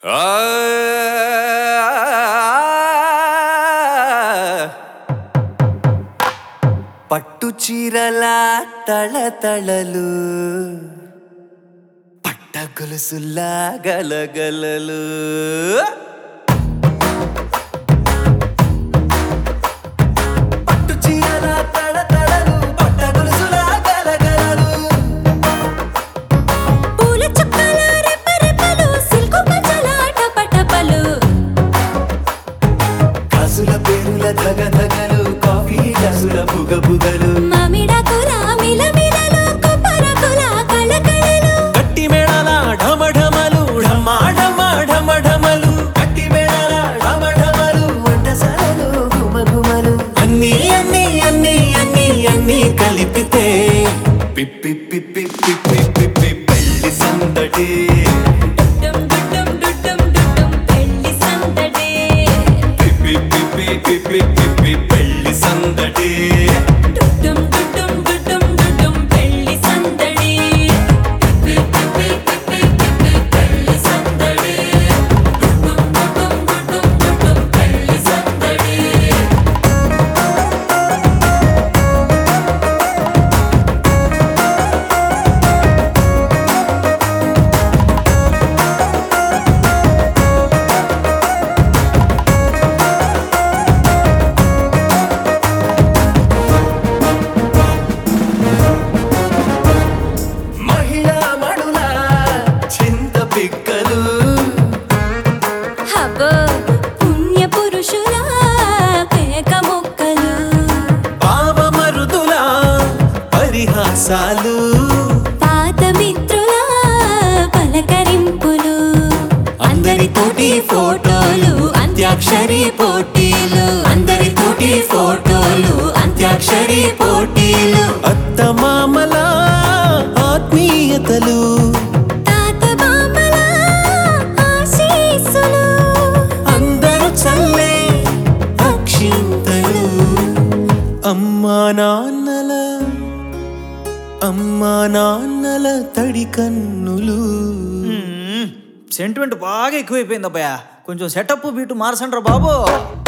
పట్టు చీరల తళతళలు పట్ట గొలుసుల్లా గలగలలు పట్టు చీరల తళతళలు పట్ట గొలుసులా గలగలలు పూల చుక్కల రెపరెపలు సిల్కు పంచల టపటపలు కాసుల పేరుల ధగధగలు కాఫీ గ్లాసుల బుగబుగలు మామిడాకుల మిలమిలలు కొబ్బరకుల కళకళలు గట్టి మేళాల ఢమఢమలు ఢమా ఢమా ఢమఢమలు గట్టి మేళాల ఢమఢమలు వంటసాలలు గుమగుమలు అన్ని అన్ని అన్ని అన్ని అన్ని కలిపితే పిప్పి పిప్పి పిప్పి పిప్పి పెళ్లి సందడి డుడ్డం డుడ్డం డుడ్డం డుడ్డం పెళ్లి సందడి పిప్పి పిప్పి పిప్పి పిప్పి పెళ్లి సందడి డుడ్డం డుడ్డం డుడ్డం డుడ్డం పెళ్లి సందడి పిప్పి పిప్పి పిప్పి పిప్పి పెళ్లి సందడి డుడ్డం డుడ్డం డుడ్డం డుడ్డం పెళ్లి సందడి మహిళా మణుల చింత పిక్కలు హబో పుణ్య పురుషుల పేక మొక్కలు పావమరుదుల పరిహాసాలు పాత మిత్రుల పలకరింపులు అందరితోటి ఫోటోలు అంత్యాక్షరి పోటీలు అందరితోటి ఫోటోలు అంత్యాక్షరి పోటీలు అత్తమామల ఆత్మీయతలు తాత బామ్మల ఆశీస్సులు అందరూ చల్లే అక్షింతలు అమ్మా నాన్నల అమ్మా నాన్నల తడి కన్నులు సెంటిమెంట్ బాగా ఎక్కువైపోయింది అబ్బాయ కొంచెం సెటప్ బీటు మార్చండ్రా బాబు